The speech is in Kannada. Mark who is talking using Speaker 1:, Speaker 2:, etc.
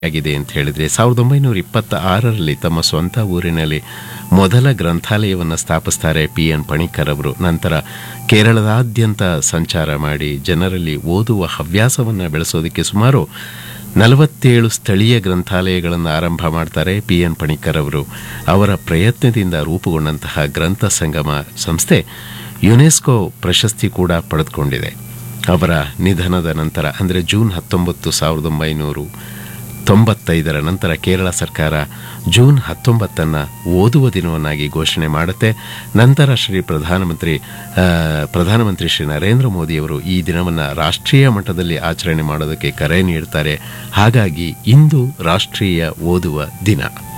Speaker 1: ಆಗಿದೆ ಅಂತ ಹೇಳಿದ್ರೆ ಸಾವಿರದ ಒಂಬೈನೂರ ಇಪ್ಪತ್ತ ಆರರಲ್ಲಿ ತಮ್ಮ ಸ್ವಂತ ಊರಿನಲ್ಲಿ ಮೊದಲ ಗ್ರಂಥಾಲಯವನ್ನು ಸ್ಥಾಪಿಸ್ತಾರೆ ಪಿ ಎನ್ ಪಣಿಕ್ಕರ್ ಅವರು ನಂತರ ಕೇರಳದಾದ್ಯಂತ ಸಂಚಾರ ಮಾಡಿ ಜನರಲ್ಲಿ ಓದುವ ಹವ್ಯಾಸವನ್ನು ಬೆಳೆಸೋದಕ್ಕೆ ಸುಮಾರು ನಲವತ್ತೇಳು ಸ್ಥಳೀಯ ಗ್ರಂಥಾಲಯಗಳನ್ನು ಆರಂಭ ಮಾಡ್ತಾರೆ ಪಿ ಎನ್ ಪಣಿಕ್ಕರ್ ಅವರು ಅವರ ಪ್ರಯತ್ನದಿಂದ ರೂಪುಗೊಂಡಂತಹ ಗ್ರಂಥ ಸಂಗಮ ಸಂಸ್ಥೆ ಯುನೆಸ್ಕೋ ಪ್ರಶಸ್ತಿ ಕೂಡ ಪಡೆದುಕೊಂಡಿದೆ ಅವರ ನಿಧನದ ನಂತರ ಅಂದರೆ ಜೂನ್ ಹತ್ತೊಂಬತ್ತು ಸಾವಿರದ ಒಂಬೈನೂರು ತೊಂಬತ್ತೈದರ ನಂತರ ಕೇರಳ ಸರ್ಕಾರ ಜೂನ್ ಹತ್ತೊಂಬತ್ತನ್ನು ಓದುವ ದಿನವನ್ನಾಗಿ ಘೋಷಣೆ ಮಾಡುತ್ತೆ ನಂತರ ಶ್ರೀ ಪ್ರಧಾನಮಂತ್ರಿ ಆ, ಪ್ರಧಾನಮಂತ್ರಿ ಶ್ರೀ ನರೇಂದ್ರ ಮೋದಿಯವರು ಈ ದಿನವನ್ನು ರಾಷ್ಟ್ರೀಯ ಮಟ್ಟದಲ್ಲಿ ಆಚರಣೆ ಮಾಡೋದಕ್ಕೆ ಕರೆ ನೀಡ್ತಾರೆ ಹಾಗಾಗಿ ಇಂದು ರಾಷ್ಟ್ರೀಯ ಓದುವ ದಿನ